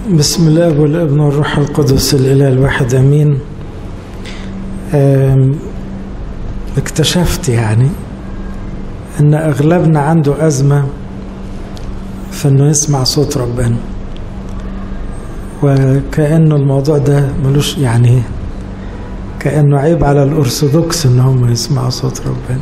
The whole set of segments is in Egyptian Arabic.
بسم الله والابن والروح القدس الاله الواحد امين اكتشفت يعني ان اغلبنا عنده ازمه في انه يسمع صوت ربنا وكانه الموضوع ده ملوش يعني كانه عيب على الارثوذكس ان هم يسمعوا صوت ربنا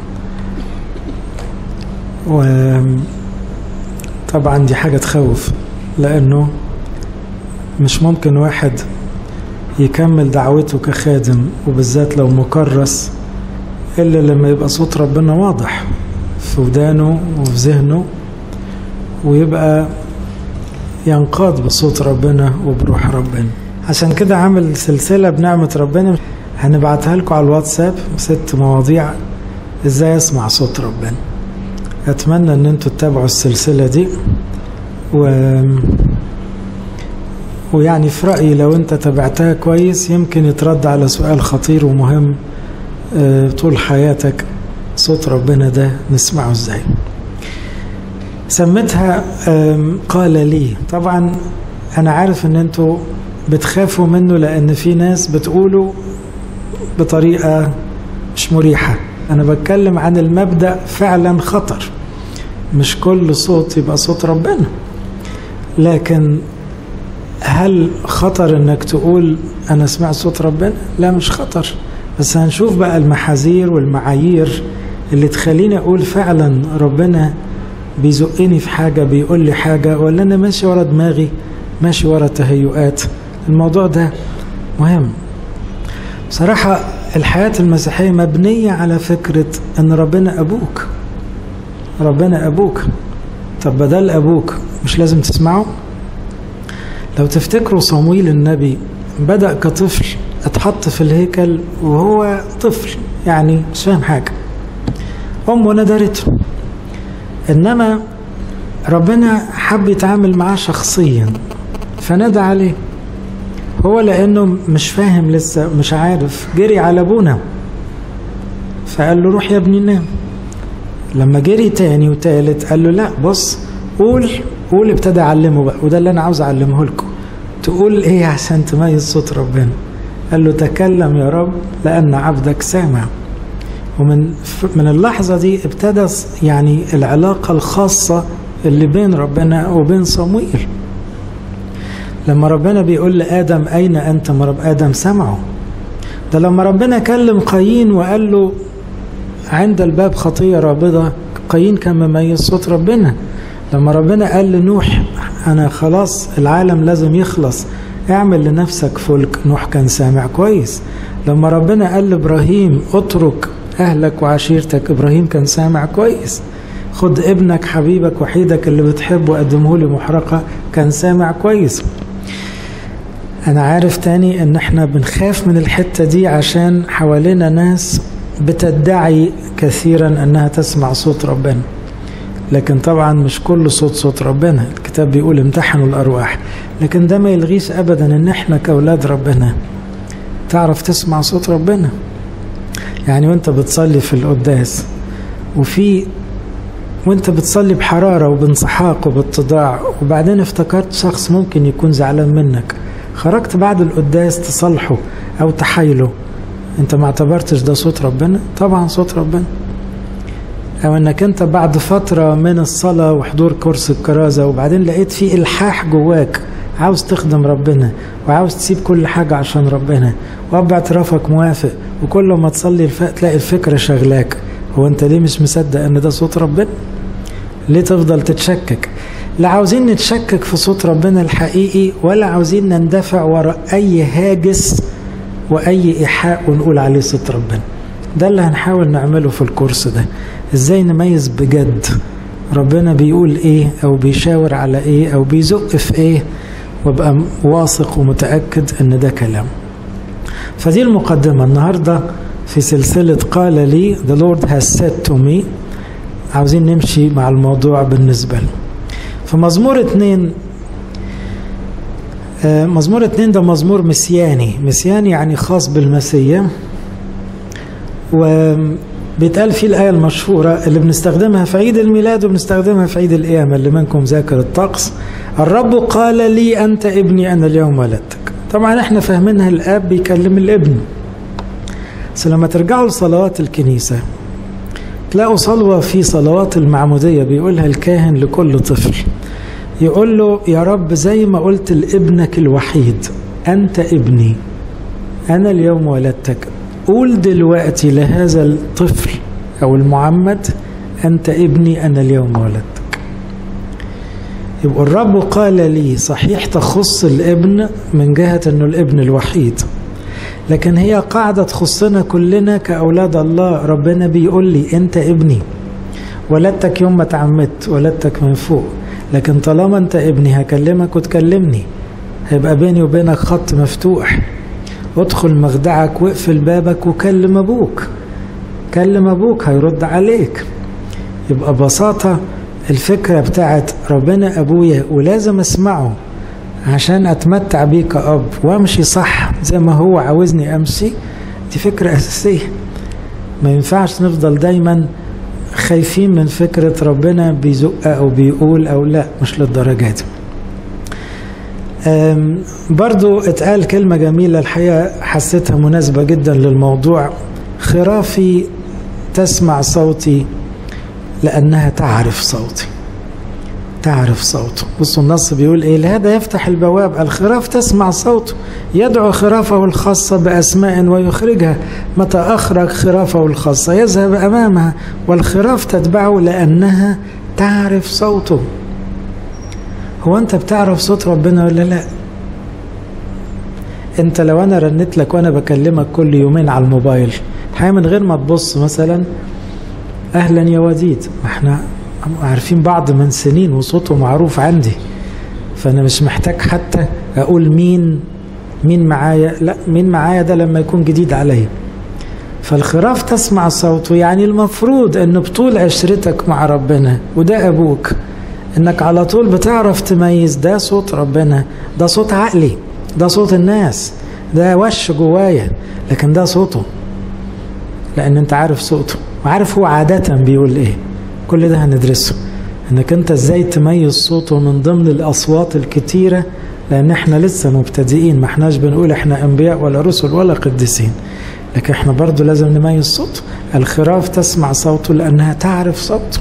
وطبعا دي حاجه تخوف لانه مش ممكن واحد يكمل دعوته كخادم وبالذات لو مكرس إلا لما يبقى صوت ربنا واضح في ودانه وفي ذهنه ويبقى ينقاد بصوت ربنا وبروح ربنا عشان كده عامل سلسلة بنعمة ربنا هنبعتها لكم على الواتساب ست مواضيع ازاي اسمع صوت ربنا اتمنى ان انتوا تتابعوا السلسلة دي و ويعني في رأيي لو أنت تابعتها كويس يمكن يترد على سؤال خطير ومهم طول حياتك صوت ربنا ده نسمعه ازاي سميتها قال لي طبعا أنا عارف أن أنتوا بتخافوا منه لأن في ناس بتقوله بطريقة مش مريحة أنا بتكلم عن المبدأ فعلا خطر مش كل صوت يبقى صوت ربنا لكن هل خطر انك تقول انا سمعت صوت ربنا لا مش خطر بس هنشوف بقى المحاذير والمعايير اللي تخليني اقول فعلا ربنا بيزقني في حاجة بيقول لي حاجة ولا انا ماشي ورا دماغي ماشي ورا تهيؤات الموضوع ده مهم بصراحة الحياة المسيحية مبنية على فكرة ان ربنا ابوك ربنا ابوك طب بدل ابوك مش لازم تسمعه لو تفتكروا صمويل النبي بدأ كطفل اتحط في الهيكل وهو طفل يعني مش فاهم حاجة أمه ندرته إنما ربنا حب يتعامل معاه شخصيا فنادى عليه هو لأنه مش فاهم لسه مش عارف جري على أبونا فقال له روح يا ابني نام لما جري تاني وتالت قال له لا بص قول قول ابتدى اعلمه بقى وده اللي انا عاوز اعلمه لكم تقول ايه عشان تميز صوت ربنا قال له تكلم يا رب لان عبدك سامع ومن من اللحظة دي ابتدى يعني العلاقة الخاصة اللي بين ربنا وبين صمويل لما ربنا بيقول لآدم أين أنت ما رب آدم سمعه ده لما ربنا كلم قايين وقال له عند الباب خطية رابضة قايين كان مميز صوت ربنا لما ربنا قال لنوح انا خلاص العالم لازم يخلص اعمل لنفسك فلك نوح كان سامع كويس لما ربنا قال لابراهيم اترك اهلك وعشيرتك ابراهيم كان سامع كويس خد ابنك حبيبك وحيدك اللي بتحبه قدمه لي محرقة كان سامع كويس انا عارف تاني ان احنا بنخاف من الحتة دي عشان حوالينا ناس بتدعي كثيرا انها تسمع صوت ربنا لكن طبعا مش كل صوت صوت ربنا الكتاب بيقول امتحنوا الارواح لكن ده ما يلغيش ابدا ان احنا كاولاد ربنا تعرف تسمع صوت ربنا يعني وانت بتصلي في القداس وفي وانت بتصلي بحراره وبانسحاق وباتضاع وبعدين افتكرت شخص ممكن يكون زعلان منك خرجت بعد القداس تصالحه او تحايله انت ما اعتبرتش ده صوت ربنا طبعا صوت ربنا او انك انت بعد فترة من الصلاة وحضور كورس الكرازة وبعدين لقيت في الحاح جواك عاوز تخدم ربنا وعاوز تسيب كل حاجة عشان ربنا واب اعترافك موافق وكل ما تصلي الف... تلاقي الفكرة شغلاك هو انت ليه مش مصدق ان ده صوت ربنا ليه تفضل تتشكك لا عاوزين نتشكك في صوت ربنا الحقيقي ولا عاوزين نندفع وراء اي هاجس واي ايحاء ونقول عليه صوت ربنا ده اللي هنحاول نعمله في الكورس ده ازاي نميز بجد ربنا بيقول ايه او بيشاور على ايه او بيزق في ايه وابقى واثق ومتاكد ان ده كلام فدي المقدمه النهارده في سلسله قال لي the Lord has said to me عاوزين نمشي مع الموضوع بالنسبه له في مزمور اتنين مزمور اتنين ده مزمور مسياني مسياني يعني خاص بالمسيح و بيتقال فيه الآية المشهورة اللي بنستخدمها في عيد الميلاد وبنستخدمها في عيد القيامة اللي منكم ذاكر الطقس الرب قال لي أنت ابني أنا اليوم ولدتك طبعا احنا فاهمينها الآب بيكلم الابن بس لما ترجعوا لصلوات الكنيسة تلاقوا صلوة في صلوات المعمودية بيقولها الكاهن لكل طفل يقول له يا رب زي ما قلت لابنك الوحيد أنت ابني أنا اليوم ولدتك قول دلوقتي لهذا الطفل أو المعمد أنت ابني أنا اليوم ولدتك يبقى الرب قال لي صحيح تخص الابن من جهة أنه الابن الوحيد لكن هي قاعدة تخصنا كلنا كأولاد الله ربنا بيقول لي أنت ابني ولدتك يوم ما تعمدت ولدتك من فوق لكن طالما أنت ابني هكلمك وتكلمني هيبقى بيني وبينك خط مفتوح ادخل مخدعك واقفل بابك وكلم ابوك كلم ابوك هيرد عليك يبقى ببساطة الفكرة بتاعت ربنا ابويا ولازم اسمعه عشان اتمتع بيه كأب وامشي صح زي ما هو عاوزني امشي دي فكرة اساسية ما ينفعش نفضل دايما خايفين من فكرة ربنا بيزق او بيقول او لا مش للدرجة دي برضو اتقال كلمة جميلة الحقيقة حسيتها مناسبة جدا للموضوع خرافي تسمع صوتي لأنها تعرف صوتي تعرف صوته بصوا النص بيقول ايه لهذا يفتح البواب الخراف تسمع صوته يدعو خرافه الخاصة بأسماء ويخرجها متى أخرج خرافه الخاصة يذهب أمامها والخراف تتبعه لأنها تعرف صوته هو انت بتعرف صوت ربنا ولا لا انت لو انا رنت لك وانا بكلمك كل يومين على الموبايل الحقيقه من غير ما تبص مثلا اهلا يا وديد ما احنا عارفين بعض من سنين وصوته معروف عندي فانا مش محتاج حتى اقول مين مين معايا لا مين معايا ده لما يكون جديد عليا فالخراف تسمع صوته يعني المفروض ان بطول عشرتك مع ربنا وده ابوك انك على طول بتعرف تميز ده صوت ربنا ده صوت عقلي ده صوت الناس ده وش جوايا لكن ده صوته لان انت عارف صوته وعارف هو عادة بيقول ايه كل ده هندرسه انك انت ازاي تميز صوته من ضمن الاصوات الكتيرة لان احنا لسه مبتدئين ما احناش بنقول احنا انبياء ولا رسل ولا قديسين لكن احنا برضو لازم نميز صوته الخراف تسمع صوته لانها تعرف صوته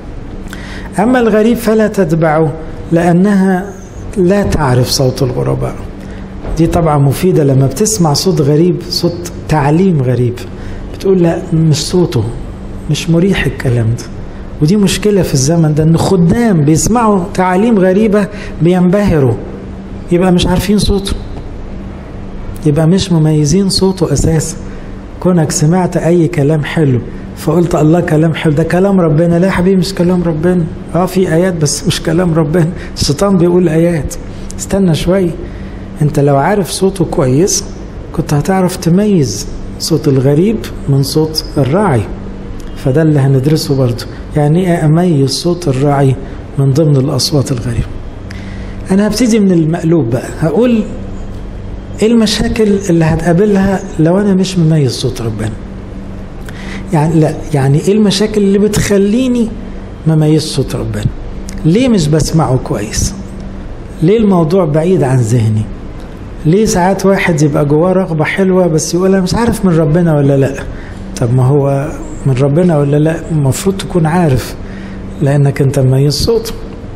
أما الغريب فلا تتبعه لأنها لا تعرف صوت الغرباء دي طبعا مفيدة لما بتسمع صوت غريب صوت تعليم غريب بتقول لا مش صوته مش مريح الكلام ده ودي مشكلة في الزمن ده ان خدام بيسمعوا تعاليم غريبة بينبهروا يبقى مش عارفين صوته يبقى مش مميزين صوته أساسا كونك سمعت أي كلام حلو فقلت الله كلام حلو ده كلام ربنا لا يا حبيبي مش كلام ربنا اه في ايات بس مش كلام ربنا الشيطان بيقول ايات استنى شويه انت لو عارف صوته كويس كنت هتعرف تميز صوت الغريب من صوت الراعي فده اللي هندرسه برضه يعني ايه اميز صوت الراعي من ضمن الاصوات الغريبه انا هبتدي من المقلوب بقى هقول ايه المشاكل اللي هتقابلها لو انا مش مميز صوت ربنا يعني لا يعني ايه المشاكل اللي بتخليني ما ميز صوت ربنا ليه مش بسمعه كويس ليه الموضوع بعيد عن ذهني ليه ساعات واحد يبقى جواه رغبة حلوة بس يقول أنا مش عارف من ربنا ولا لا طب ما هو من ربنا ولا لا المفروض تكون عارف لأنك أنت مميز صوته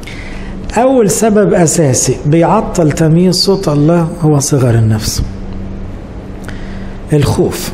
أول سبب أساسي بيعطل تمييز صوت الله هو صغر النفس الخوف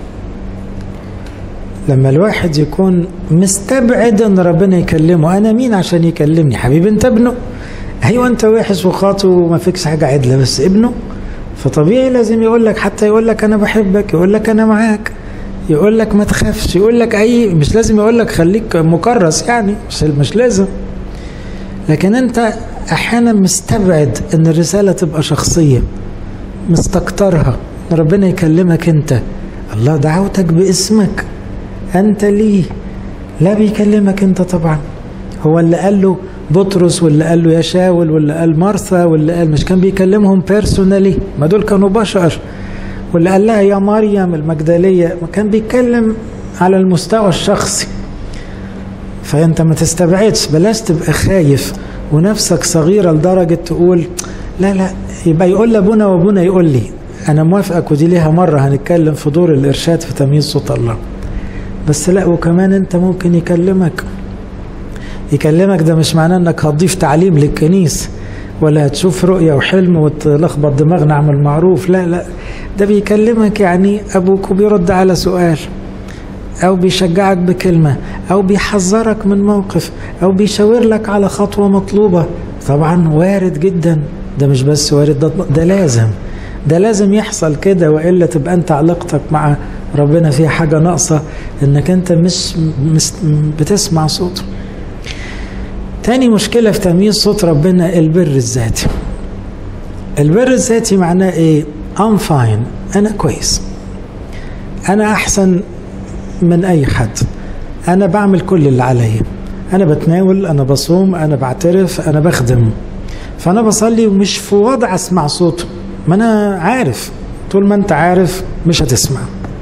لما الواحد يكون مستبعد ان ربنا يكلمه انا مين عشان يكلمني حبيبي انت ابنه ايوه انت وحش وخاطئ وما فيكش حاجه عدله بس ابنه فطبيعي لازم يقول لك حتى يقول لك انا بحبك يقول لك انا معاك يقول لك ما تخافش يقول لك اي مش لازم يقول لك خليك مكرس يعني مش مش لازم لكن انت احيانا مستبعد ان الرساله تبقى شخصيه مستكترها ان ربنا يكلمك انت الله دعوتك باسمك أنت لي لا بيكلمك أنت طبعا هو اللي قال له بطرس واللي قال له يا شاول واللي قال مرثا واللي قال مش كان بيكلمهم بيرسونالي ما دول كانوا بشر واللي قال لها يا مريم المجدلية ما كان بيتكلم على المستوى الشخصي فانت ما تستبعدش بلاش تبقى خايف ونفسك صغيرة لدرجة تقول لا لا يبقى يقول لابونا وابونا يقول لي انا موافقك ودي ليها مرة هنتكلم في دور الارشاد في تمييز صوت الله بس لا وكمان انت ممكن يكلمك يكلمك ده مش معناه انك هتضيف تعليم للكنيسة ولا هتشوف رؤية وحلم وتلخبط دماغنا اعمل معروف لا لا ده بيكلمك يعني ابوك وبيرد على سؤال او بيشجعك بكلمة او بيحذرك من موقف او بيشاور لك على خطوة مطلوبة طبعا وارد جدا ده مش بس وارد ده, ده لازم ده لازم يحصل كده والا تبقى انت علاقتك مع ربنا فيها حاجه ناقصه انك انت مش, مش بتسمع صوته تاني مشكلة في تمييز صوت ربنا البر الذاتي البر الذاتي معناه ايه I'm fine انا كويس انا احسن من اي حد انا بعمل كل اللي عليا انا بتناول انا بصوم انا بعترف انا بخدم فانا بصلي ومش في وضع اسمع صوته ما انا عارف طول ما انت عارف مش هتسمع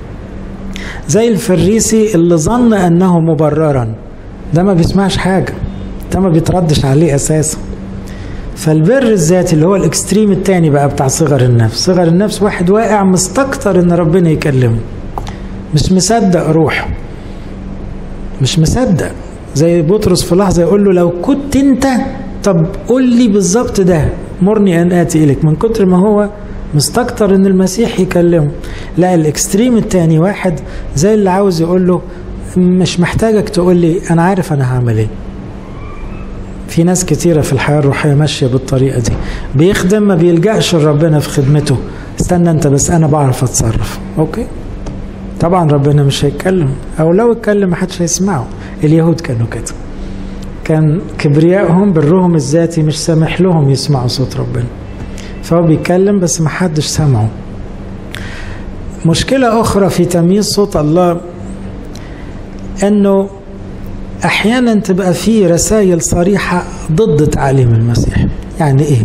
زي الفريسي اللي ظن انه مبررا ده ما بيسمعش حاجه ده ما بيتردش عليه اساسا فالبر الذاتي اللي هو الاكستريم التاني بقى بتاع صغر النفس صغر النفس واحد واقع مستكتر ان ربنا يكلمه مش مصدق روحه مش مصدق زي بطرس في لحظه يقول له لو كنت انت طب قول لي بالظبط ده مرني ان اتي اليك من كتر ما هو مستكتر ان المسيح يكلمه لا الاكستريم التاني واحد زي اللي عاوز يقول له مش محتاجك تقول لي انا عارف انا هعمل ايه في ناس كتيرة في الحياة الروحية ماشية بالطريقة دي بيخدم ما بيلجأش لربنا في خدمته استنى انت بس انا بعرف اتصرف اوكي طبعا ربنا مش هيتكلم او لو اتكلم محدش هيسمعه اليهود كانوا كده كان كبريائهم برهم الذاتي مش سامح لهم يسمعوا صوت ربنا فهو بيتكلم بس محدش سمعه مشكلة أخرى في تمييز صوت الله أنه أحيانا تبقى في رسائل صريحة ضد تعاليم المسيح يعني إيه؟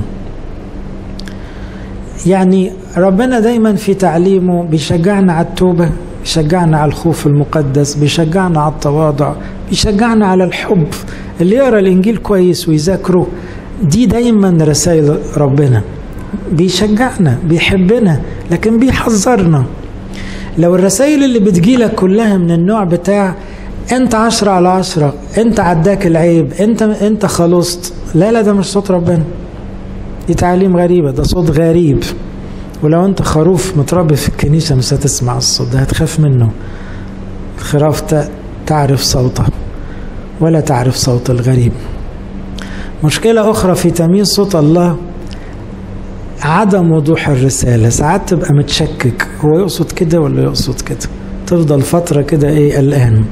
يعني ربنا دايما في تعليمه بيشجعنا على التوبة بيشجعنا على الخوف المقدس بيشجعنا على التواضع بيشجعنا على الحب اللي يقرا الانجيل كويس ويذاكره دي دايما رسائل ربنا بيشجعنا بيحبنا لكن بيحذرنا لو الرسائل اللي بتجيلك كلها من النوع بتاع انت عشرة على عشرة انت عداك العيب انت انت خلصت لا لا ده مش صوت ربنا دي تعليم غريبة ده صوت غريب ولو انت خروف متربي في الكنيسة مش هتسمع الصوت ده هتخاف منه الخراف تعرف صوته ولا تعرف صوت الغريب مشكلة أخرى في تمييز صوت الله عدم وضوح الرسالة ساعات تبقى متشكك هو يقصد كده ولا يقصد كده تفضل فترة كده ايه قلقان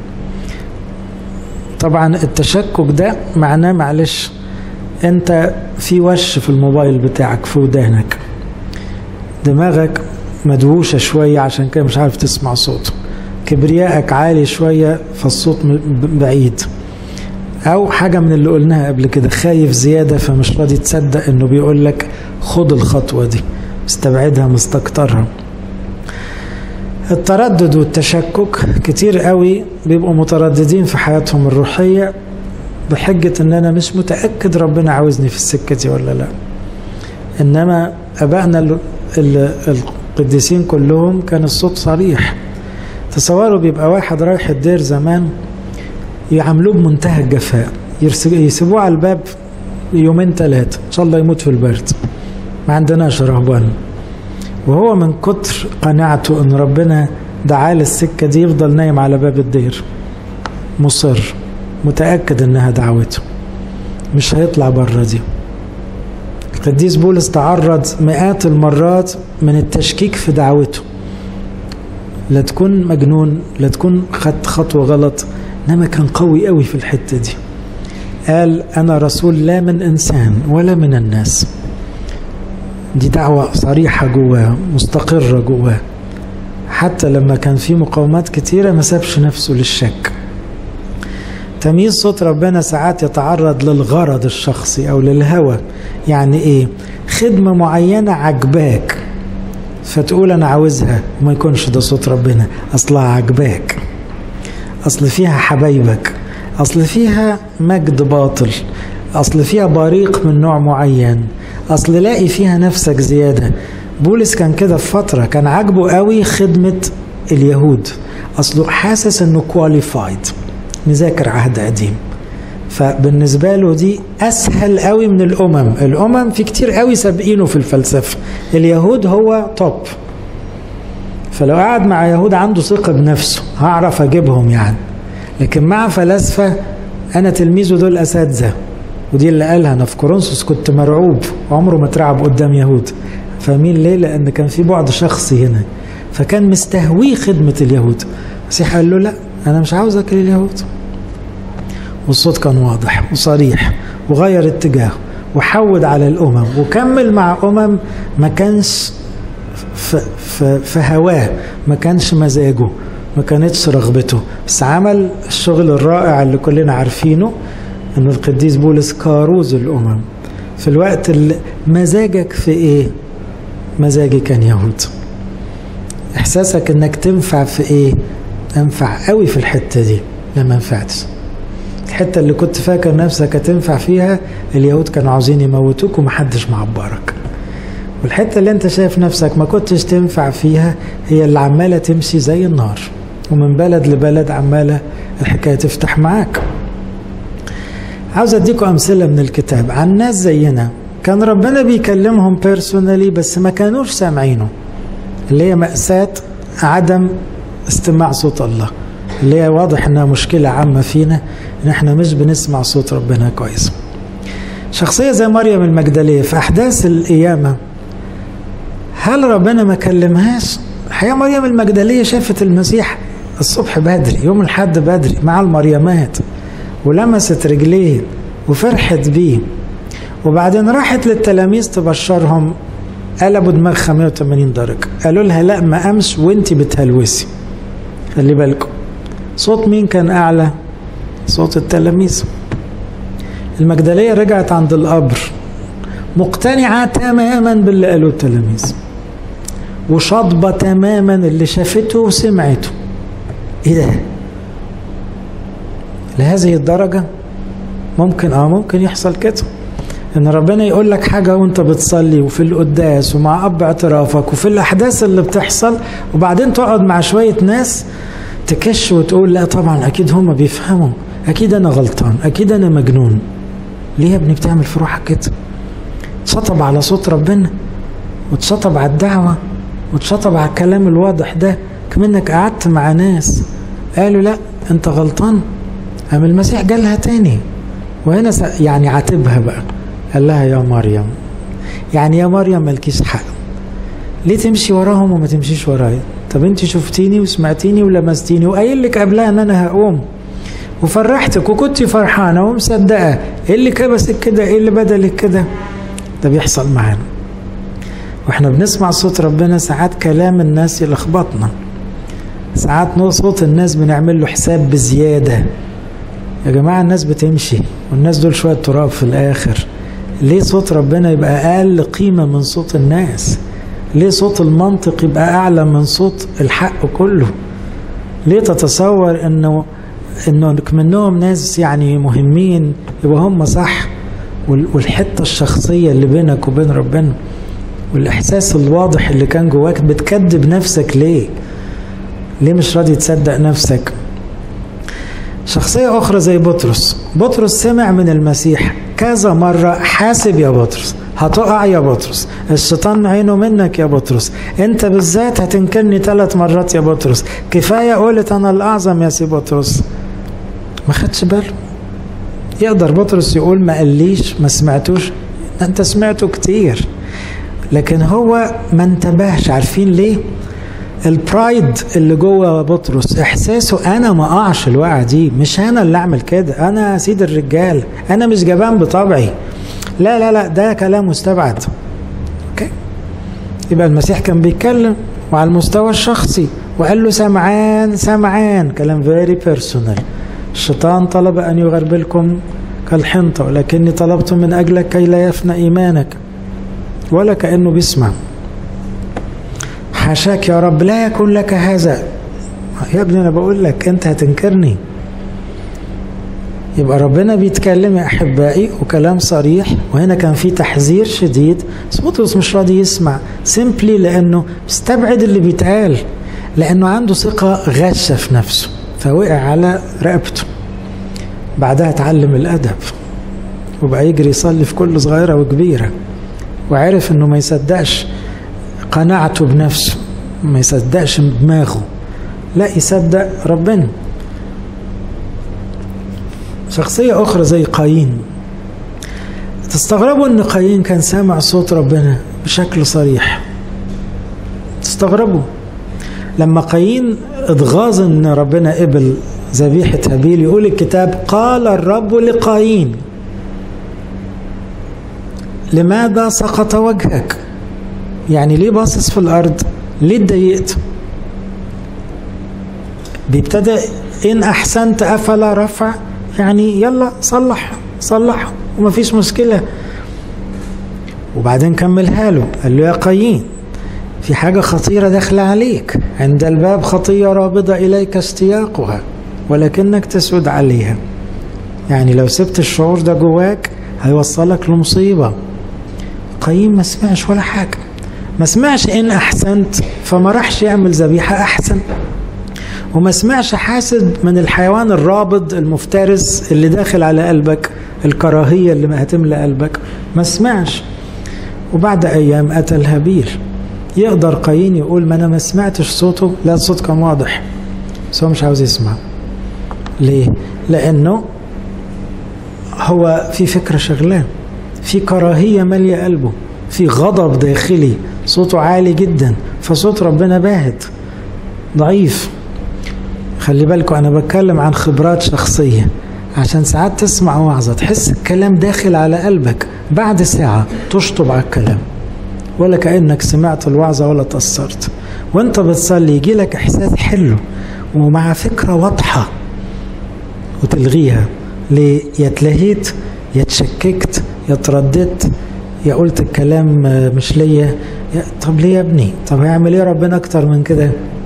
طبعا التشكك ده معناه معلش انت في وش في الموبايل بتاعك في ودانك دماغك مدووشة شوية عشان كده مش عارف تسمع صوته كبريائك عالي شوية فالصوت بعيد أو حاجة من اللي قلناها قبل كده خايف زيادة فمش راضي تصدق إنه بيقول لك خد الخطوة دي مستبعدها مستكترها التردد والتشكك كتير قوي بيبقوا مترددين في حياتهم الروحية بحجة ان انا مش متأكد ربنا عاوزني في السكة دي ولا لا انما ابائنا القديسين كلهم كان الصوت صريح تصوروا بيبقى واحد رايح الدير زمان يعاملوه بمنتهى الجفاء يسيبوه على الباب يومين ثلاثة إن شاء الله يموت في البرد ما عندناش رهبان وهو من كتر قناعته ان ربنا دعاه للسكة دي يفضل نايم على باب الدير مصر متأكد انها دعوته مش هيطلع بره دي القديس بولس تعرض مئات المرات من التشكيك في دعوته لا تكون مجنون لا تكون خدت خطوة غلط انما كان قوي قوي في الحتة دي قال انا رسول لا من انسان ولا من الناس دي دعوة صريحة جواه مستقرة جواه حتى لما كان في مقاومات كتيرة ما سابش نفسه للشك تمييز صوت ربنا ساعات يتعرض للغرض الشخصي أو للهوى يعني إيه خدمة معينة عجباك فتقول أنا عاوزها وما يكونش ده صوت ربنا أصلها عجباك أصل فيها حبايبك أصل فيها مجد باطل أصل فيها بريق من نوع معين أصل لاقي فيها نفسك زيادة بولس كان كده في فترة كان عاجبه قوي خدمة اليهود أصله حاسس أنه كواليفايد نذاكر عهد قديم فبالنسبة له دي أسهل قوي من الأمم الأمم في كتير قوي سابقينه في الفلسفة اليهود هو توب فلو قعد مع يهود عنده ثقة بنفسه هعرف أجيبهم يعني لكن مع فلاسفة أنا تلميذه دول أساتذة ودي اللي قالها أنا في كورنثوس كنت مرعوب عمره ما اترعب قدام يهود فاهمين ليه؟ لأن كان في بعد شخصي هنا فكان مستهويه خدمة اليهود المسيح قال له لا أنا مش عاوزك لليهود والصوت كان واضح وصريح وغير اتجاهه وحود على الأمم وكمل مع أمم ما كانش في, في, في هواه ما كانش مزاجه ما كانتش رغبته بس عمل الشغل الرائع اللي كلنا عارفينه ان القديس بولس كاروز الامم في الوقت اللي مزاجك في ايه مزاجي كان يهود احساسك انك تنفع في ايه انفع قوي في الحته دي لا ما نفعتش الحته اللي كنت فاكر نفسك هتنفع فيها اليهود كانوا عاوزين يموتوك ومحدش معبرك والحته اللي انت شايف نفسك ما كنتش تنفع فيها هي اللي عماله تمشي زي النار ومن بلد لبلد عماله الحكايه تفتح معاك عاوز اديكم امثله من الكتاب عن ناس زينا كان ربنا بيكلمهم بيرسونالي بس ما كانوش سامعينه اللي هي مأساة عدم استماع صوت الله اللي هي واضح انها مشكلة عامة فينا ان احنا مش بنسمع صوت ربنا كويس شخصية زي مريم المجدلية في احداث القيامة هل ربنا ما كلمهاش الحقيقة مريم المجدلية شافت المسيح الصبح بدري يوم الحد بدري مع المريمات ولمست رجليه وفرحت بيه وبعدين راحت للتلاميذ تبشرهم قلبوا دماغها 180 درجة قالوا لها لا ما قامش وانت بتهلوسي خلي بالكم صوت مين كان أعلى صوت التلاميذ المجدلية رجعت عند القبر مقتنعة تماما باللي قالوه التلاميذ وشاطبة تماما اللي شافته وسمعته ايه ده لهذه الدرجة ممكن اه ممكن يحصل كده ان ربنا يقول لك حاجة وانت بتصلي وفي القداس ومع اب اعترافك وفي الاحداث اللي بتحصل وبعدين تقعد مع شوية ناس تكش وتقول لا طبعا اكيد هم بيفهموا اكيد انا غلطان اكيد انا مجنون ليه يا ابني بتعمل في روحك كده تشطب على صوت ربنا وتشطب على الدعوة وتشطب على الكلام الواضح ده كمنك قعدت مع ناس قالوا لا انت غلطان قام المسيح قالها تاني وهنا يعني عاتبها بقى قال لها يا مريم يعني يا مريم مالكيش حق ليه تمشي وراهم وما تمشيش ورايا طب انت شفتيني وسمعتيني ولمستيني وقايل لك قبلها ان انا هقوم وفرحتك وكنت فرحانه ومصدقه ايه اللي كبسك كده ايه اللي بدلك كده ده بيحصل معانا واحنا بنسمع صوت ربنا ساعات كلام الناس يلخبطنا ساعات صوت الناس بنعمل له حساب بزياده يا جماعه الناس بتمشي والناس دول شويه تراب في الاخر ليه صوت ربنا يبقى اقل قيمه من صوت الناس ليه صوت المنطق يبقى اعلى من صوت الحق كله ليه تتصور انه انه منهم ناس يعني مهمين يبقى هم صح والحته الشخصيه اللي بينك وبين ربنا والاحساس الواضح اللي كان جواك بتكذب نفسك ليه ليه مش راضي تصدق نفسك شخصية أخرى زي بطرس بطرس سمع من المسيح كذا مرة حاسب يا بطرس هتقع يا بطرس الشيطان عينه منك يا بطرس انت بالذات هتنكرني ثلاث مرات يا بطرس كفاية قولت انا الاعظم يا سي بطرس ما خدش باله يقدر بطرس يقول ما قاليش ما سمعتوش انت سمعته كتير لكن هو ما انتبهش عارفين ليه البرايد اللي جوه بطرس احساسه انا ما اقعش الوقعه دي مش انا اللي اعمل كده انا سيد الرجال انا مش جبان بطبعي لا لا لا ده كلام مستبعد اوكي يبقى المسيح كان بيتكلم وعلى المستوى الشخصي وقال له سمعان سمعان كلام فيري بيرسونال الشيطان طلب ان يغربلكم كالحنطه ولكني طلبت من اجلك كي لا يفنى ايمانك ولا كانه بيسمع حاشاك يا رب لا يكون لك هذا يا ابني انا بقول لك انت هتنكرني يبقى ربنا بيتكلم يا احبائي وكلام صريح وهنا كان في تحذير شديد بس بطرس مش راضي يسمع سيمبلي لانه مستبعد اللي بيتقال لانه عنده ثقه غشه في نفسه فوقع على رقبته بعدها اتعلم الادب وبقى يجري يصلي في كل صغيره وكبيره وعرف انه ما يصدقش قناعته بنفسه ما يصدقش دماغه لا يصدق ربنا شخصية أخرى زي قايين تستغربوا أن قايين كان سامع صوت ربنا بشكل صريح تستغربوا لما قايين اتغاظ أن ربنا قبل ذبيحة هابيل يقول الكتاب قال الرب لقايين لماذا سقط وجهك يعني ليه باصص في الأرض ليه اتضايقت بيبتدى إن أحسنت أفلا رفع يعني يلا صلح صلح ومفيش مشكلة وبعدين كملها له قال له يا قايين في حاجة خطيرة داخلة عليك عند الباب خطية رابضة إليك اشتياقها ولكنك تسود عليها يعني لو سبت الشعور ده جواك هيوصلك لمصيبة قايين ما سمعش ولا حاجة ما سمعش إن أحسنت فما راحش يعمل ذبيحة أحسن وما سمعش حاسد من الحيوان الرابض المفترس اللي داخل على قلبك الكراهية اللي ما هتملى قلبك ما سمعش وبعد أيام أتى الهابيل يقدر قايين يقول ما أنا ما سمعتش صوته لا الصوت كان واضح بس هو مش عاوز يسمع ليه؟ لأنه هو في فكرة شغلان في كراهية مالية قلبه في غضب داخلي صوته عالي جدا فصوت ربنا باهت ضعيف خلي بالكم انا بتكلم عن خبرات شخصيه عشان ساعات تسمع وعظه تحس الكلام داخل على قلبك بعد ساعه تشطب على الكلام ولا كانك سمعت الوعظه ولا تاثرت وانت بتصلي يجي لك احساس حلو ومع فكره واضحه وتلغيها ليه يا اتلهيت يا اتشككت يا اترددت يا قلت الكلام مش ليا طب ليه يا ابني طب هيعمل ايه ربنا اكتر من كده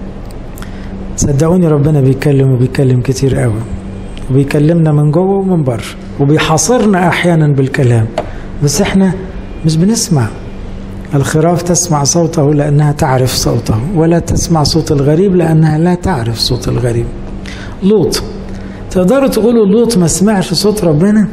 صدقوني ربنا بيتكلم وبيتكلم كتير قوي وبيكلمنا من جوه ومن بره وبيحاصرنا احيانا بالكلام بس احنا مش بنسمع الخراف تسمع صوته لانها تعرف صوته ولا تسمع صوت الغريب لانها لا تعرف صوت الغريب لوط تقدروا تقولوا لوط ما سمعش صوت ربنا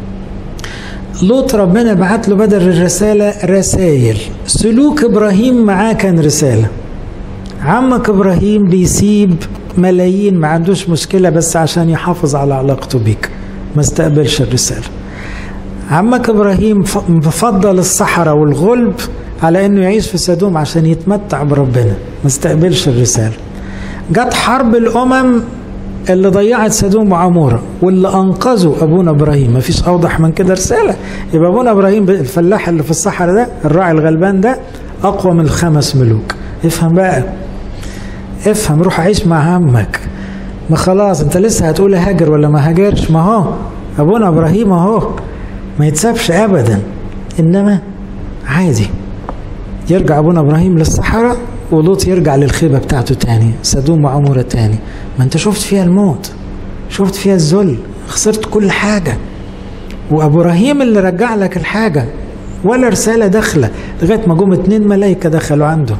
لوط ربنا بعت له بدل الرسالة رسائل سلوك إبراهيم معاه كان رسالة عمك إبراهيم بيسيب ملايين ما عندوش مشكلة بس عشان يحافظ على علاقته بيك ما استقبلش الرسالة عمك إبراهيم مفضل الصحراء والغلب على أنه يعيش في سدوم عشان يتمتع بربنا ما استقبلش الرسالة جت حرب الأمم اللي ضيعت سدوم وعمورة واللي أنقذوا أبونا إبراهيم ما فيش أوضح من كده رسالة يبقى أبونا إبراهيم الفلاح اللي في الصحراء ده الراعي الغلبان ده أقوى من الخمس ملوك افهم بقى افهم روح عيش مع عمك ما خلاص انت لسه هتقول هاجر ولا ما هاجرش ما هو ابونا ابراهيم اهو ما يتسابش ابدا انما عادي يرجع ابونا ابراهيم للصحراء ولوط يرجع للخيبة بتاعته تاني سدوم وعمورة تاني ما انت شفت فيها الموت شفت فيها الذل خسرت كل حاجة وابو ابراهيم اللي رجع لك الحاجة ولا رسالة داخلة لغاية ما جم اتنين ملايكة دخلوا عنده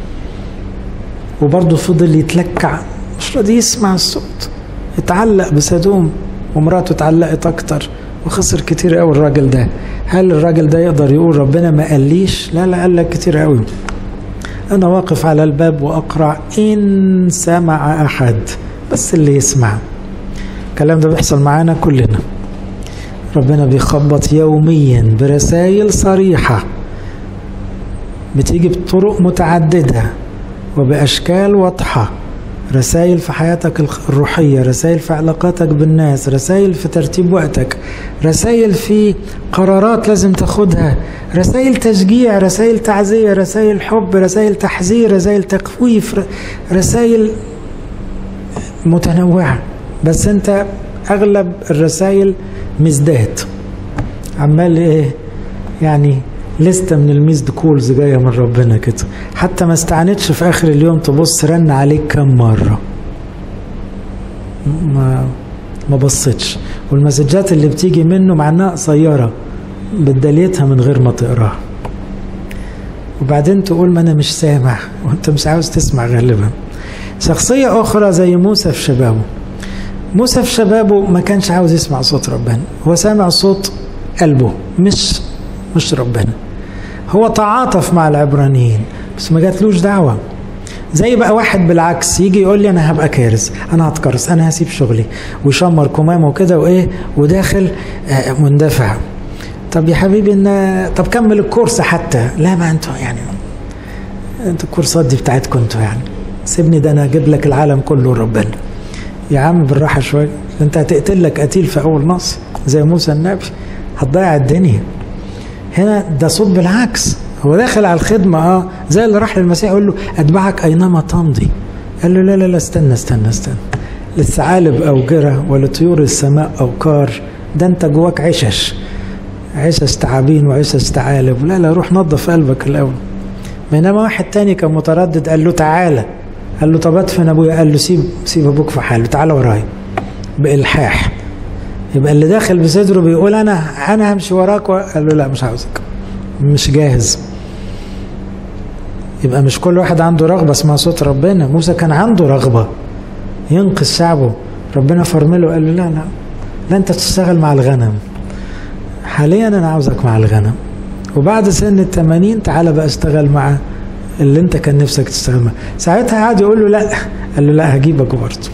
وبرضه فضل يتلكع مش راضي يسمع الصوت اتعلق بسدوم ومراته اتعلقت اكتر وخسر كتير قوي الراجل ده هل الراجل ده يقدر يقول ربنا ما قاليش لا لا قال لك كتير قوي انا واقف على الباب واقرع ان سمع احد بس اللي يسمع الكلام ده بيحصل معانا كلنا ربنا بيخبط يوميا برسائل صريحة بتيجي بطرق متعددة وبأشكال واضحة رسائل في حياتك الروحية رسائل في علاقاتك بالناس رسائل في ترتيب وقتك رسائل في قرارات لازم تاخدها رسائل تشجيع رسائل تعزية رسائل حب رسائل تحذير رسائل تخويف رسائل متنوعة بس انت اغلب الرسائل مزداد عمال ايه يعني لستة من الميزد كولز جاية من ربنا كده حتى ما استعنتش في آخر اليوم تبص رن عليك كم مرة ما ما بصتش والمسجات اللي بتيجي منه مع انها قصيره بدليتها من غير ما تقراها وبعدين تقول ما انا مش سامع وانت مش عاوز تسمع غالبا شخصيه اخرى زي موسى في شبابه موسى في شبابه ما كانش عاوز يسمع صوت ربنا هو سامع صوت قلبه مش مش ربنا هو تعاطف مع العبرانيين بس ما جاتلوش دعوه زي بقى واحد بالعكس يجي يقول لي انا هبقى كارث انا هتكرس انا هسيب شغلي ويشمر كمامه وكده وايه وداخل آه مندفع طب يا حبيبي ان طب كمل الكورس حتى لا ما انتوا يعني انتوا الكورسات دي بتاعتكم انتوا يعني سيبني ده انا اجيب لك العالم كله ربنا يا عم بالراحه شويه انت هتقتل لك قتيل في اول نص زي موسى النبي هتضيع الدنيا هنا ده صوت بالعكس هو داخل على الخدمة اه زي اللي راح للمسيح يقول له أتبعك أينما تمضي قال له لا لا لا استنى استنى استنى للثعالب أوجرة ولطيور السماء أوكار ده أنت جواك عشش عشش تعابين وعشش ثعالب لا لا روح نظف قلبك الأول بينما واحد تاني كان متردد قال له تعالى قال له طب ادفن ابويا قال له سيب سيب ابوك في حاله تعالى ورايا بالحاح يبقى اللي داخل بصدره بيقول انا انا همشي وراك قال له لا مش عاوزك مش جاهز يبقى مش كل واحد عنده رغبة اسمها صوت ربنا موسى كان عنده رغبة ينقذ شعبه ربنا فرمله قال له لا لا لا انت تشتغل مع الغنم حاليا انا عاوزك مع الغنم وبعد سن التمانين تعالى بقى اشتغل مع اللي انت كان نفسك تشتغل معاه ساعتها قعد يقول له لا قال له لا هجيبك برضه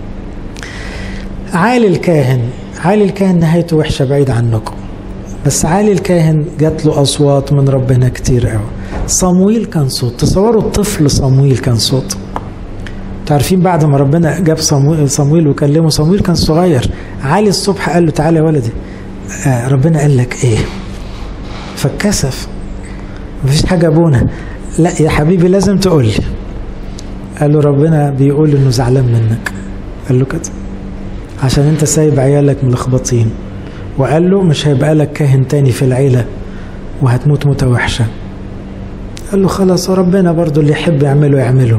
عالي الكاهن عالي الكاهن نهايته وحشة بعيد عنكم بس عالي الكاهن جات له أصوات من ربنا كتير قوي صمويل كان صوت تصوروا الطفل صمويل كان صوت تعرفين بعد ما ربنا جاب صمويل, صمويل وكلمه صمويل كان صغير عالي الصبح قال له تعالى يا ولدي آه ربنا قال لك ايه فاتكسف مفيش حاجة ابونا لا يا حبيبي لازم تقول لي قال له ربنا بيقول انه زعلان منك قال له كده عشان انت سايب عيالك ملخبطين وقال له مش هيبقى لك كاهن تاني في العيلة وهتموت موتة وحشة قال له خلاص ربنا برضو اللي يحب يعمله يعمله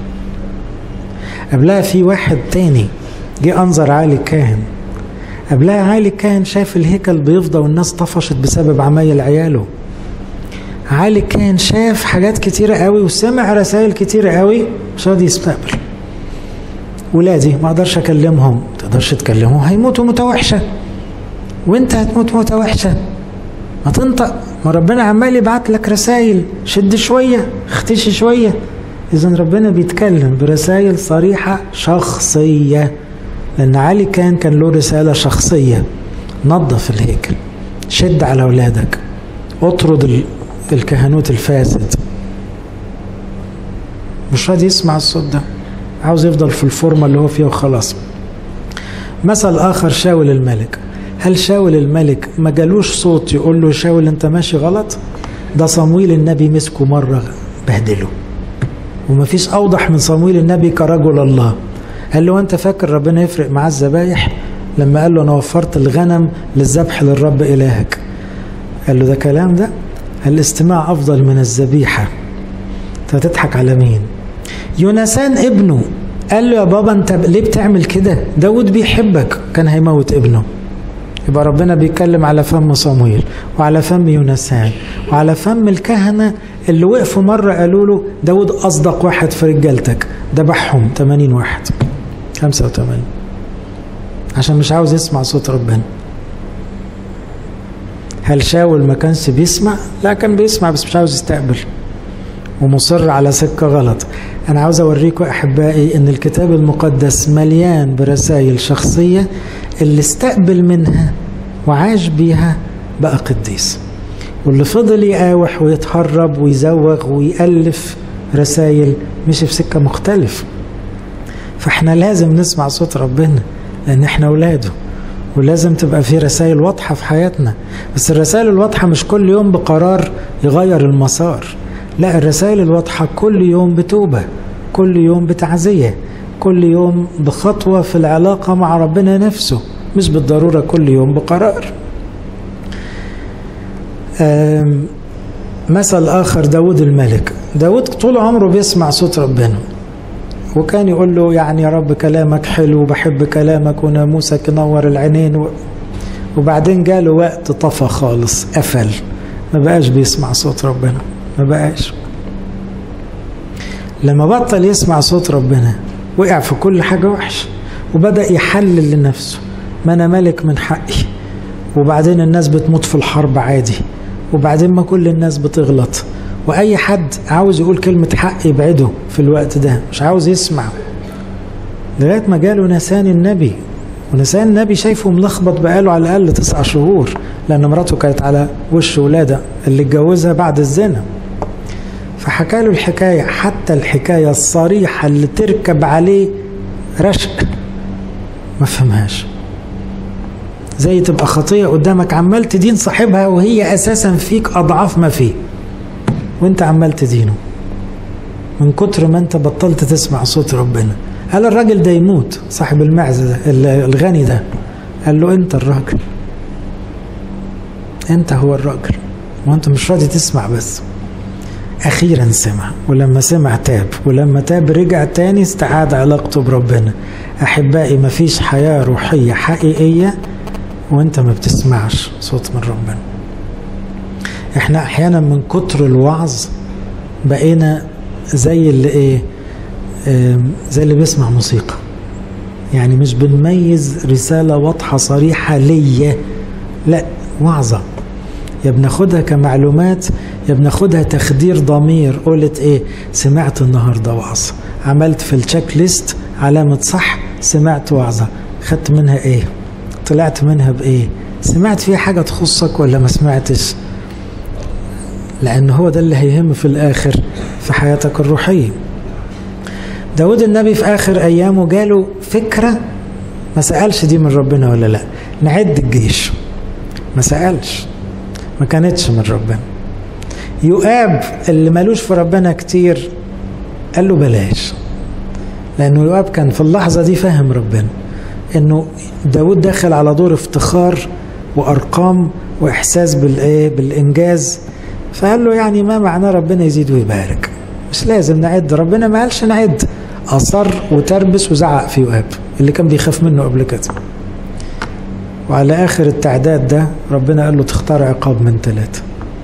قبلها في واحد تاني جه أنظر عالي الكاهن قبلها عالي الكاهن شاف الهيكل بيفضى والناس طفشت بسبب عمايل عياله عالي الكاهن شاف حاجات كتيرة قوي وسمع رسائل كتيرة قوي مش راضي يستقبل ولادي ما اقدرش اكلمهم ما تقدرش تكلمهم هيموتوا موتة وحشة وانت هتموت موتة وحشة ما تنطق ما ربنا عمال يبعت لك رسائل شد شوية اختشي شوية إذا ربنا بيتكلم برسائل صريحة شخصية لأن علي كان كان له رسالة شخصية نظف الهيكل شد على أولادك اطرد الكهنوت الفاسد مش راضي يسمع الصوت ده عاوز يفضل في الفورمة اللي هو فيها وخلاص مثل آخر شاول الملك هل شاول الملك ما جالوش صوت يقول له شاول انت ماشي غلط ده صمويل النبي مسكه مرة بهدله وما فيش أوضح من صمويل النبي كرجل الله قال له أنت فاكر ربنا يفرق معاه الذبايح لما قال له أنا وفرت الغنم للذبح للرب إلهك قال له ده كلام ده الاستماع أفضل من الذبيحة أنت هتضحك على مين يونسان ابنه قال له يا بابا أنت ليه بتعمل كده داود بيحبك كان هيموت ابنه يبقى ربنا بيتكلم على فم صمويل وعلى فم يونسان وعلى فم الكهنة اللي وقفوا مرة قالوا له داود أصدق واحد في رجالتك ذبحهم 80 واحد 85 عشان مش عاوز يسمع صوت ربنا هل شاول ما كانش بيسمع؟ لا كان بيسمع بس مش عاوز يستقبل ومصر على سكة غلط أنا عاوز أوريكم أحبائي أن الكتاب المقدس مليان برسائل شخصية اللي استقبل منها وعاش بيها بقى قديس واللي فضل يقاوح ويتهرب ويزوغ ويألف رسائل مشي في سكة مختلف فاحنا لازم نسمع صوت ربنا لأن احنا أولاده ولازم تبقى في رسائل واضحة في حياتنا بس الرسائل الواضحة مش كل يوم بقرار يغير المسار لا الرسائل الواضحة كل يوم بتوبة كل يوم بتعزية كل يوم بخطوة في العلاقة مع ربنا نفسه مش بالضرورة كل يوم بقرار مثل آخر داود الملك داود طول عمره بيسمع صوت ربنا وكان يقول له يعني يا رب كلامك حلو وبحب كلامك وناموسك ينور العينين و... وبعدين جاله وقت طفى خالص قفل ما بقاش بيسمع صوت ربنا ما بقاش لما بطل يسمع صوت ربنا وقع في كل حاجة وحش وبدأ يحلل لنفسه ما أنا ملك من حقي وبعدين الناس بتموت في الحرب عادي وبعدين ما كل الناس بتغلط واي حد عاوز يقول كلمة حق يبعده في الوقت ده مش عاوز يسمع لغاية ما جاله نسان النبي ونسان النبي شايفه ملخبط بقاله على الأقل تسع شهور لأن مراته كانت على وش ولادة اللي اتجوزها بعد الزنا فحكى له الحكاية حتى الحكاية الصريحة اللي تركب عليه رشق ما فهمهاش زي تبقى خطية قدامك عمال تدين صاحبها وهي أساسا فيك أضعاف ما فيه وانت عمال تدينه من كتر ما انت بطلت تسمع صوت ربنا قال الراجل ده يموت صاحب المعزة ده الغني ده قال له انت الراجل انت هو الراجل وانت مش راضي تسمع بس اخيرا سمع ولما سمع تاب ولما تاب رجع تاني استعاد علاقته بربنا احبائي مفيش حياة روحية حقيقية وانت ما بتسمعش صوت من ربنا احنا احيانا من كتر الوعظ بقينا زي اللي ايه زي اللي بيسمع موسيقى يعني مش بنميز رسالة واضحة صريحة ليا لا وعظة يا بناخدها كمعلومات يا بناخدها تخدير ضمير قلت ايه سمعت النهارده وعظ عملت في التشيك ليست علامة صح سمعت وعظة خدت منها ايه طلعت منها بايه سمعت فيها حاجة تخصك ولا ما سمعتش لأن هو ده اللي هيهم في الآخر في حياتك الروحية داود النبي في آخر أيامه جاله فكرة ما سألش دي من ربنا ولا لا نعد الجيش ما سألش ما كانتش من ربنا يؤاب اللي مالوش في ربنا كتير قال له بلاش لأنه يؤاب كان في اللحظة دي فاهم ربنا انه داود داخل على دور افتخار وارقام واحساس بالايه بالانجاز فقال له يعني ما معناه ربنا يزيد ويبارك مش لازم نعد ربنا ما قالش نعد اصر وتربس وزعق في يؤاب اللي كان بيخاف منه قبل كده وعلى اخر التعداد ده ربنا قال له تختار عقاب من ثلاثه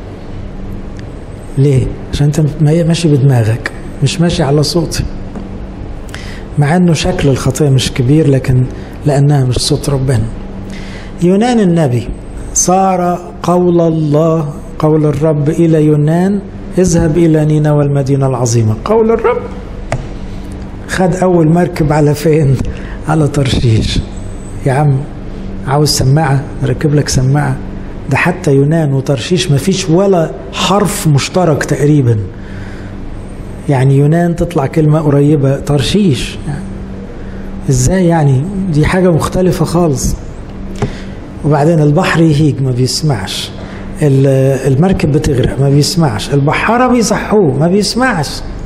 ليه عشان انت ماشي بدماغك مش ماشي على صوتي مع انه شكل الخطيه مش كبير لكن لانها مش صوت ربنا يونان النبي صار قول الله قول الرب الى يونان اذهب الى نينوى المدينه العظيمه قول الرب خد اول مركب على فين على ترشيش يا عم عاوز سماعه ركب لك سماعه ده حتى يونان وترشيش ما فيش ولا حرف مشترك تقريبا يعني يونان تطلع كلمة قريبة ترشيش يعني ازاي يعني دي حاجة مختلفة خالص وبعدين البحر يهيج ما بيسمعش المركب بتغرق ما بيسمعش البحارة بيصحوه ما بيسمعش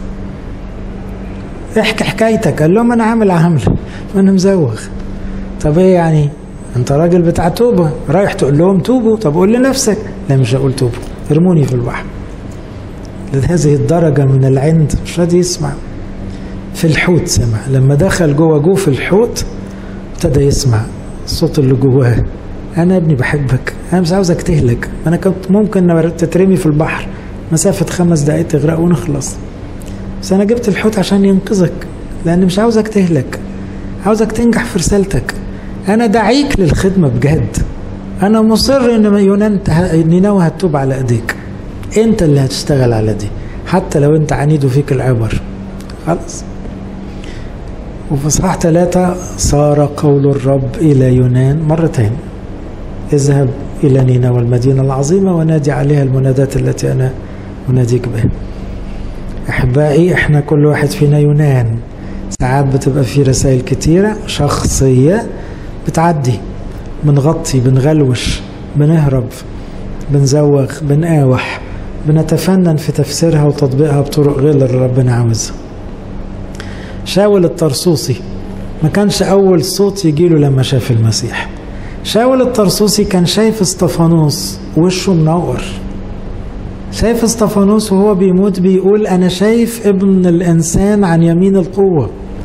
احكي حكايتك قال لهم انا عامل عاملة انا مزوغ طب ايه يعني انت راجل بتاع توبة رايح تقول لهم توبوا طب قول لنفسك لا مش هقول توبوا ارموني في البحر لهذه الدرجة من العند مش راضي يسمع في الحوت سمع لما دخل جوه جوف الحوت ابتدى يسمع الصوت اللي جواه انا ابني بحبك انا مش عاوزك تهلك انا كنت ممكن تترمي في البحر مسافة خمس دقايق تغرق ونخلص بس انا جبت الحوت عشان ينقذك لان مش عاوزك تهلك عاوزك تنجح في رسالتك انا دعيك للخدمة بجد انا مصر ان يونان نينوى هتوب على ايديك انت اللي هتشتغل على دي حتى لو انت عنيد وفيك العبر خلاص وفي صحاح ثلاثة صار قول الرب إلى يونان مرتين اذهب إلى نينوى المدينة العظيمة ونادي عليها المنادات التي أنا أناديك بها أحبائي إحنا كل واحد فينا يونان ساعات بتبقى في رسائل كتيرة شخصية بتعدي بنغطي بنغلوش بنهرب بنزوغ بنقاوح بنتفنن في تفسيرها وتطبيقها بطرق غير اللي ربنا عاوزها شاول الطرسوسي ما كانش أول صوت يجيله لما شاف المسيح شاول الطرسوسي كان شايف استفانوس وشه منور شايف استفانوس وهو بيموت بيقول أنا شايف ابن الإنسان عن يمين القوة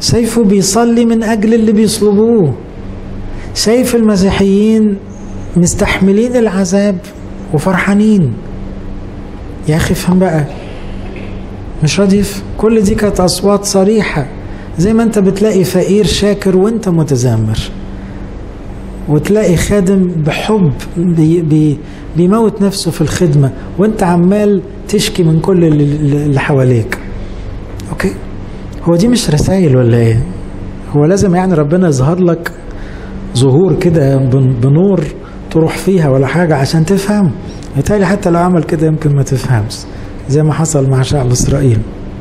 شايفه بيصلي من أجل اللي بيصلبوه شايف المسيحيين مستحملين العذاب وفرحانين يا أخي افهم بقى مش راضي يفهم كل دي كانت أصوات صريحة زي ما أنت بتلاقي فقير شاكر وأنت متذمر وتلاقي خادم بحب بي بي بيموت نفسه في الخدمة وانت عمال تشكي من كل اللي حواليك اوكي هو دي مش رسائل ولا ايه هو لازم يعني ربنا يظهر لك ظهور كده بنور تروح فيها ولا حاجة عشان تفهم بالتالي حتى لو عمل كده يمكن ما تفهمش زي ما حصل مع شعب إسرائيل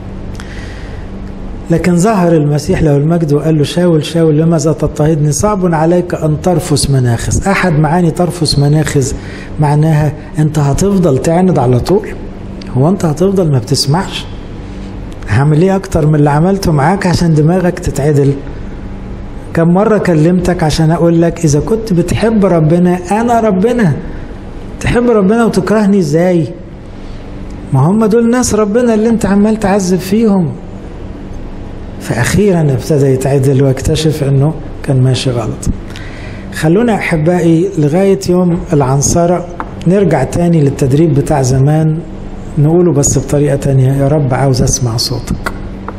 لكن ظهر المسيح له المجد وقال له شاول شاول لماذا تضطهدني صعب عليك أن ترفس مناخز أحد معاني ترفس مناخز معناها أنت هتفضل تعند على طول هو أنت هتفضل ما بتسمعش هعمل ايه أكتر من اللي عملته معاك عشان دماغك تتعدل كم مرة كلمتك عشان أقول لك إذا كنت بتحب ربنا أنا ربنا تحب ربنا وتكرهني إزاي ما هم دول ناس ربنا اللي انت عمال تعذب فيهم فأخيرا ابتدى يتعدل واكتشف أنه كان ماشي غلط خلونا أحبائي لغاية يوم العنصرة نرجع تاني للتدريب بتاع زمان نقوله بس بطريقة تانية يا رب عاوز أسمع صوتك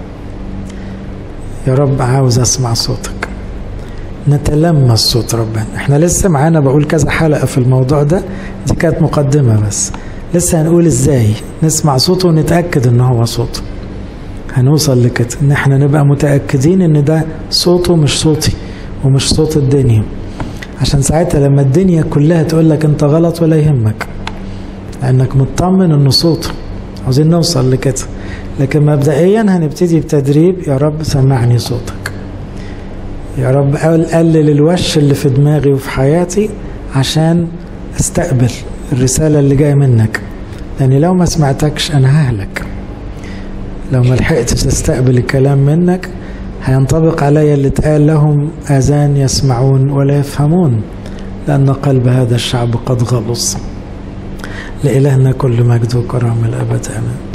يا رب عاوز أسمع صوتك نتلمس صوت ربنا احنا لسه معانا بقول كذا حلقة في الموضوع ده دي كانت مقدمة بس لسه هنقول ازاي نسمع صوته ونتأكد ان هو صوته هنوصل لكده ان احنا نبقى متأكدين ان ده صوته مش صوتي ومش صوت الدنيا عشان ساعتها لما الدنيا كلها تقول لك انت غلط ولا يهمك لانك مطمن انه صوته عاوزين نوصل لكده لكن مبدئيا هنبتدي بتدريب يا رب سمعني صوتك يا رب قلل الوش اللي في دماغي وفي حياتي عشان استقبل الرسالة اللي جاية منك لأني لو ما سمعتكش أنا ههلك لو ما لحقتش استقبل الكلام منك هينطبق علي اللي اتقال لهم آذان يسمعون ولا يفهمون لأن قلب هذا الشعب قد غلص لإلهنا كل مجد وكرم الأبد آمين